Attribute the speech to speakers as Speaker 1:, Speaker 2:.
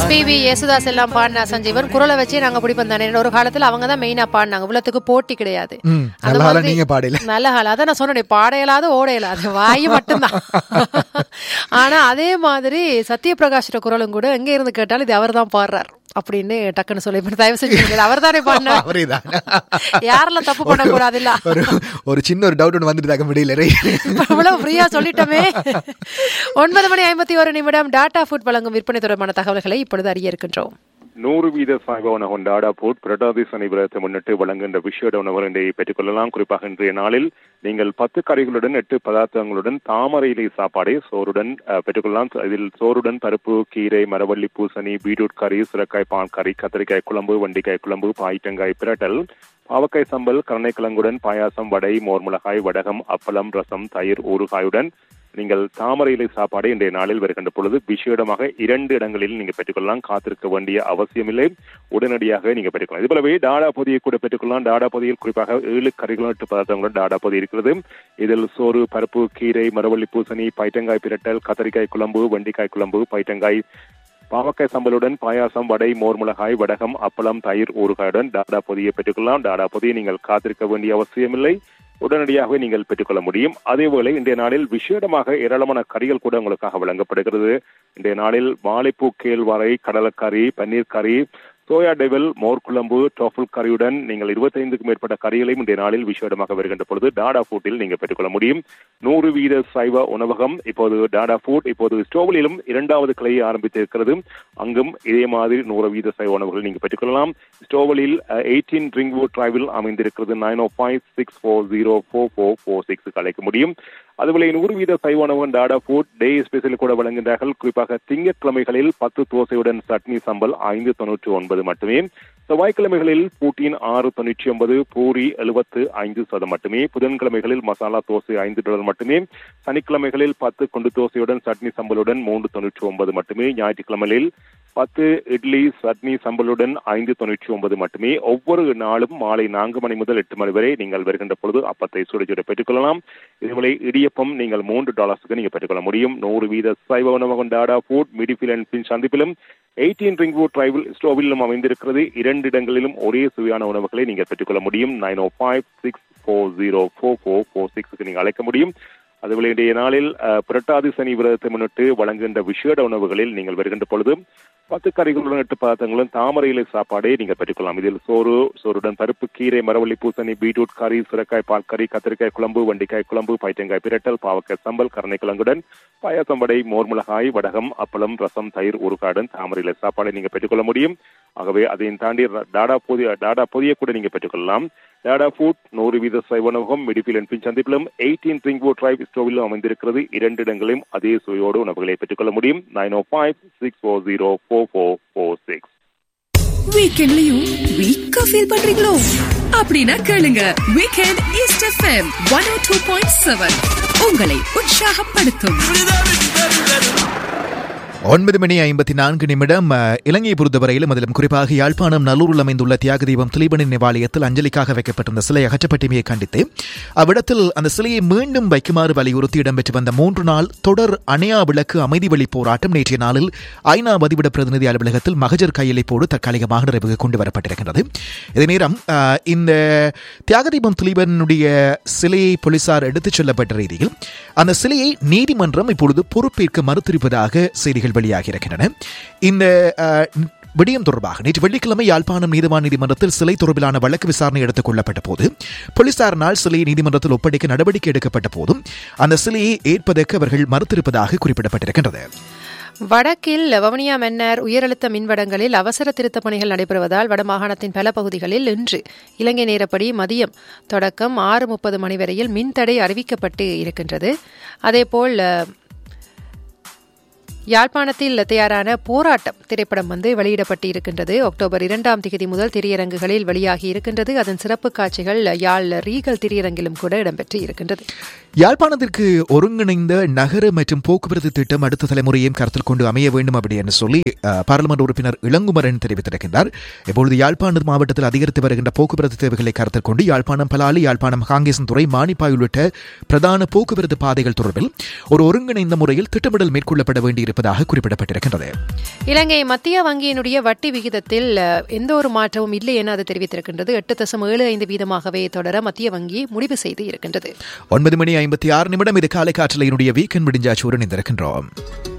Speaker 1: SPB Yesudas எல்லாம் பாடின சஞ்சீவன் குரலை வச்சே நாங்க பிடிப்போம் தானே ஒரு காலத்துல அவங்க தான் மெயினா பாடினாங்க உலகத்துக்கு போட்டி கிடையாது
Speaker 2: ம்,
Speaker 1: அந்த
Speaker 2: நல்ல காலம்
Speaker 1: மாதிரி-
Speaker 2: நீங்க பாடல
Speaker 1: நல்ல காலம் அதான் நான் சொன்னேன் பாட இயலாத ஓட இயலாது வாயு மட்டும்தான் ஆனா அதே மாதிரி சத்யபிரகாஷோட குரலும் கூட எங்க இருந்து கேட்டாலும் இது அவர் தான் பாடுறார் அப்படின்னு டக்குன்னு சொல்லி இப்ப தயவு செஞ்சு அவர் தானே பாடினார்
Speaker 2: அவரேதான்
Speaker 1: யாரெல்லாம் தப்பு பண்ணக்கூடாது இல்ல
Speaker 2: ஒரு ஒரு சின்ன ஒரு டவுட் ஒன்று வந்துட்டு தாக்க முடியல ரை.
Speaker 1: அவ்வளவு ஃப்ரீயா சொல்லிட்டோமே ஒன்பது மணி ஐம்பத்தி ஒரு நிமிடம் டாடா ஃபுட் வழங்கும் விற்பனை தொடர்பான தகவல்களை இப்பொழுது அறிய இருக்கின்றோம்
Speaker 3: நூறு வீத சாய்வ உணவு டாடா போட் புரட்டாதி சனி விரதத்தை முன்னிட்டு வழங்குகின்ற விஷேட உணவுகளை பெற்றுக்கொள்ளலாம் குறிப்பாக இன்றைய நாளில் நீங்கள் பத்து கறிகளுடன் எட்டு பதார்த்தங்களுடன் தாமரை இலை சாப்பாடை சோறுடன் அஹ், பெற்றுக்கொள்ளலாம் இதில் சோறுடன் பருப்பு கீரை மரவள்ளி பூசணி பீட்ரூட் கறி சுரக்காய் பான் கறி கத்திரிக்காய் குழம்பு வண்டிக்காய் குழம்பு பாய்ட்டங்காய் பிரட்டல் பாவக்காய் சம்பல் கருணைக்கிழங்குடன் பாயாசம் வடை மோர் மிளகாய் வடகம் அப்பளம் ரசம் தயிர் ஊறுகாயுடன் நீங்கள் தாமரை இலை சாப்பாடு இன்றைய நாளில் வருகின்ற பொழுது விசேடமாக இரண்டு இடங்களில் நீங்க பெற்றுக்கொள்ளலாம் காத்திருக்க வேண்டிய அவசியமில்லை உடனடியாக நீங்க பெற்றுக்கொள்ளலாம் இது போலவே டாடா பொதியை கூட பெற்றுக்கொள்ளலாம் டாடா பொதியில் குறிப்பாக ஏழு கறிகளும் எட்டு பதார்த்தங்களுடன் டாடா பொதி இருக்கிறது இதில் சோறு பருப்பு கீரை மரவள்ளி பூசணி பைட்டங்காய் பிரட்டல் கத்தரிக்காய் குழம்பு வெண்டிக்காய் குழம்பு பைட்டங்காய் பாவக்காய் சம்பலுடன் பாயாசம் வடை மோர் மிளகாய் வடகம் அப்பளம் தயிர் ஊறுகாயுடன் டாடா பொதியை பெற்றுக்கொள்ளலாம் டாடா பொதியை நீங்கள் காத்திருக்க வேண்டிய அவசியமில்லை உடனடியாக நீங்கள் பெற்றுக்கொள்ள முடியும் அதேவேளை இன்றைய நாளில் விசேடமாக ஏராளமான கறிகள் கூட உங்களுக்காக வழங்கப்படுகிறது இன்றைய நாளில் வாழைப்பூ கேழ்வரை கடலக்கறி பன்னீர் கறி சோயா டெவல் மோர் குழம்பு டோஃபல் கறியுடன் நீங்கள் இருபத்தைந்துக்கும் மேற்பட்ட கறிகளையும் இன்றைய நாளில் விசேடமாக வருகின்ற பொழுது டாடா ஃபுட்டில் நீங்கள் பெற்றுக்கொள்ள முடியும் நூறு வீத சைவ உணவகம் இப்போது டாடா ஃபுட் இப்போது ஸ்டோவலிலும் இரண்டாவது கிளையை ஆரம்பித்திருக்கிறது அங்கும் இதே மாதிரி நூறு வீத சைவ உணவுகள் நீங்கள் பெற்றுக்கொள்ளலாம் ஸ்டோவலில் எயிட்டீன் ரிங்வுட் டிரைவில் அமைந்திருக்கிறது nine O five six four zero four four four six அழைக்க முடியும் அதுபோல நூறு வீத சைவ உணவகம் டாடா ஃபுட் டே ஸ்பெஷல் கூட வழங்குகிறார்கள் குறிப்பாக திங்கட்கிழமைகளில் பத்து தோசையுடன் சட்னி சம்பல் ஐந்து தொண்ணூற்றி ஒன்பது மட்டுமே செவ்வாய்க்கிழமைகளில் பூட்டின் ஆறு தொண்ணூற்றி ஒன்பது பூரி எழுபத்து ஐந்து சதம் மட்டுமே புதன்கிழமைகளில் மசாலா தோசை ஐந்து டாலர் மட்டுமே சனிக்கிழமைகளில் பத்து குண்டு தோசையுடன் சட்னி சம்பலுடன் மூன்று தொண்ணூற்றி ஒன்பது மட்டுமே ஞாயிற்றுக்கிழமைகளில் பத்து இட்லி சட்னி சம்பலுடன் ஐந்து தொண்ணூற்றி ஒன்பது மட்டுமே ஒவ்வொரு நாளும் மாலை நான்கு மணி முதல் எட்டு மணி வரை நீங்கள் வருகின்ற பொழுது அப்பத்தை சுட சுட பெற்றுக்கொள்ளலாம் இதுவரை இடியப்பம் நீங்கள் மூன்று டாலர்ஸுக்கு நீங்கள் பெற்றுக்கொள்ள முடியும் நூறு வீத சைவ உணவகம் டாடா ஃபுட் மிடிஃபில் அண்ட் பின் சந்திப்பிலும் எயிட்டீன் ரிங்வுட் டிரைவில் ஸ்டோவிலும் அமைந்திருக்கிறது இரண்டு இடங்களிலும் ஒரே சுவையான உணவுகளை நீங்கள் பெற்றுக்கொள்ள முடியும் nine O five six four zero four four four சிக்ஸுக்கு நீங்கள் அழைக்க முடியும் அதுபோல இன்றைய நாளில் அஹ், புரட்டாதி சனி விரதத்தை முன்னிட்டு வழங்குகின்ற விசேட உணவுகளில் நீங்கள் வருகின்ற பொழுது பத்து கறிகளுடன் எட்டு பதார்த்தங்களும் தாமரை இலை சாப்பாடை நீங்கள் பெற்றுக்கொள்ளலாம் இதில் சோறு சோறுடன் பருப்பு கீரை மரவள்ளி பூசணி பீட்ரூட் கறி சுரக்காய் பால் கறி கத்திரிக்காய் குழம்பு வண்டிக்காய் குழம்பு பைத்தங்காய் பிரட்டல் பாவக்காய் சம்பல் கருணைக்கிழங்குடன் பாயாசம் வடை மோர் மிளகாய் வடகம் அப்பளம் ரசம் தயிர் ஊறுகாடன் தாமரை இலை சாப்பாடை நீங்கள் பெற்றுக்கொள்ள முடியும் ஆகவே அதையும் தாண்டி ர- டாடா புதிய டாடா புதிய கூட நீங்கள் பெற்றுக்கொள்ளலாம் டாடா ஃபுட் நூறு வீத சைவனகம் மிடிபில் அண்ட் பின் சந்திப்பிலும் எயிட்டீன் ட்ரிங்வோ டிரைவ் ஸ்டோவிலும் அமைந்திருக்கிறது இரண்டு இடங்களிலும் அதே சுவையோடு உணவுகளை பெற்றுக்கொள்ள முடியும் nine O five six four zero four four four six
Speaker 4: வீக்கெண்ட்லயும் வீக்கா ஃபீல் பண்றீங்களோ அப்படின்னா கேளுங்க weekend east FM one O two point seven உங்களை உற்சாகப்படுத்தும்
Speaker 2: ஒன்பது மணி ஐம்பத்தி நான்கு நிமிடம் அஹ், இலங்கையை பொறுத்தவரையிலும் அதிலும் குறிப்பாக யாழ்ப்பாணம் நல்லூரில் அமைந்துள்ள தியாக தீபம் திலீபனின் நிவாலயத்தில் அஞ்சலிக்காக வைக்கப்பட்டிருந்த சிலை அகற்றப்பட்டமையை கண்டித்து அவ்விடத்தில் அந்த சிலையை மீண்டும் வைக்குமாறு வலியுறுத்தி இடம்பெற்று வந்த மூன்று நாள் தொடர் அணையா விளக்கு அமைதி வழி போராட்டம் நேற்றைய நாளில் ஐநா வதிவிட பிரதிநிதி அலுவலகத்தில் மகஜர் கையளிப்போடு தற்காலிகமாக நிறைவுக்கு கொண்டு வரப்பட்டிருக்கிறது இதே நேரம் அஹ், இந்த தியாகதீபம் திலீபனுடைய சிலையை போலீசார் எடுத்துச் செல்லப்பட்ட ரீதியில் அந்த சிலையை நீதிமன்றம் இப்பொழுது பொறுப்பேற்க மறுத்திருப்பதாக செய்திகள் வெளியாகி இருக்கின்றன இந்த அஹ், விடயம் தொடர்பாக நேற்று வெள்ளிக்கிழமை யாழ்ப்பாணம் நீதிவான் நீதிமன்றத்தில் சிலை தொடர்பிலான வழக்கு விசாரணை எடுத்துக் கொள்ளப்பட்ட போது போலீசாரினால் சிலையை நீதிமன்றத்தில் ஒப்படைக்க நடவடிக்கை எடுக்கப்பட்ட போதும் அந்த சிலையை ஏற்பதற்கு அவர்கள் மறுத்திருப்பதாக குறிப்பிடப்பட்டிருக்கின்றது
Speaker 1: வடக்கில் வவுனியா மன்னர் உயரழுத்த மின்வடங்களில் அவசர திருத்தப் பணிகள் நடைபெறுவதால் வடமாகாணத்தின் பல பகுதிகளில் இன்று இலங்கை நேரப்படி மதியம் தொடக்கம் ஆறு முப்பது மணி வரையில் மின்தடை அறிவிக்கப்பட்டு இருக்கின்றது அதேபோல் அஹ், யாழ்ப்பாணத்தில் தயாரான போராட்டம் திரைப்படம் வந்து வெளியிடப்பட்டு இருக்கின்றது அக்டோபர் இரண்டாம் தேதி முதல் திரையரங்குகளில் வெளியாகி இருக்கின்றது அதன் சிறப்பு காட்சிகள் யாழ் ரீகல் திரையரங்கிலும் கூட இடம்பெற்று இருக்கின்றது
Speaker 2: யாழ்ப்பாணத்திற்கு ஒருங்கிணைந்த நகர மற்றும் போக்குவரத்து திட்டம் அடுத்த தலைமுறையையும் கருத்தில் கொண்டு அமைய வேண்டும் அப்படி என்று சொல்லி அஹ், பாராளுமன்ற உறுப்பினர் இளங்குமரன் தெரிவித்திருக்கின்றார் இப்பொழுது யாழ்ப்பாணம் மாவட்டத்தில் அதிகரித்து வருகின்ற போக்குவரத்து தேவைகளை கருத்தில் கொண்டு யாழ்ப்பாணம் பலாலி யாழ்ப்பாணம் காங்கேசன்துறை மானிப்பாய் உள்ளிட்ட பிரதான போக்குவரத்து பாதைகள் தொடர்பில் ஒரு ஒருங்கிணைந்த முறையில் திட்டமிடல் மேற்கொள்ளப்பட வேண்டியிருப்பதாக குறிப்பிடப்பட்டிருக்கின்றது
Speaker 1: இலங்கை மத்திய வங்கியினுடைய வட்டி விகிதத்தில் அஹ், எந்த ஒரு மாற்றமும் இல்லை என அது தெரிவித்திருக்கின்றது எட்டு தசம் ஏழு ஐந்து வீதமாகவே தொடர மத்திய வங்கி முடிவு செய்து இருக்கின்றது
Speaker 2: ஒன்பது மணி ஐம்பத்தி ஆறு நிமிடம் இது காலை காற்றலையினுடைய வீக்கெண்ட் முடிஞ்சாச்சு இணைந்திருக்கின்றோம்